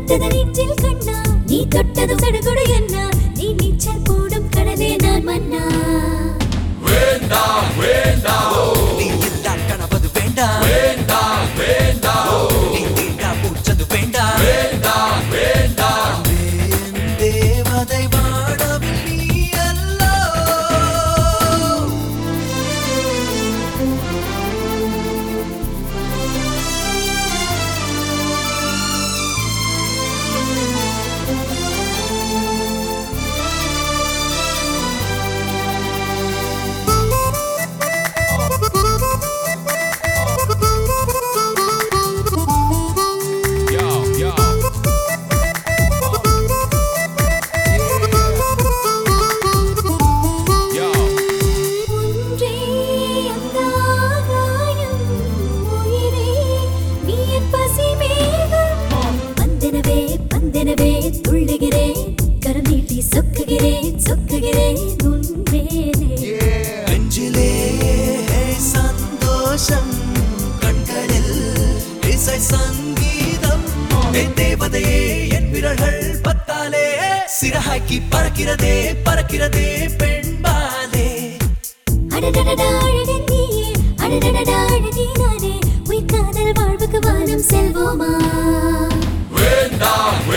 பட்டது நெஞ்சில் கண்ணா நீ தொட்டது சடுகுடு என்ன நீ நீச்சல் போடும் கடலே நான் மன்னா நீ இல்லா கனவது வேண்டாம் வேண்டாம் வேண்டாம் நீ தீண்டா பூச்சது வேண்டாம் வேண்டாம் வேண்டாம் தேவதை வாழவில் நீ அல்லோ Yo, yo. Yo. ஒன்றே அந்த ஆகாயம் உயிரே நீ என் பசி மேகம் பந்தனவே பந்தனவே துள்ளுகிறேன் கரம் நீட்டி சொக்குகிறேன் சொக்குகிறேன் உன் மேலே நெஞ்சிலே சந்தோஷம் கண்களில் இசை சங்கீதம் என் தேவதையே என் விரல்கள் பத்தாலே சிறகாக்கி பறக்கிறதே பறக்கிறதே பெண்பாலே அடடடடா அழகன் நீயே அடடடடா அழகே நானே உயிர் காதல் வாழ்வுக்கு வானம் செல்வோமா வேண்டாம்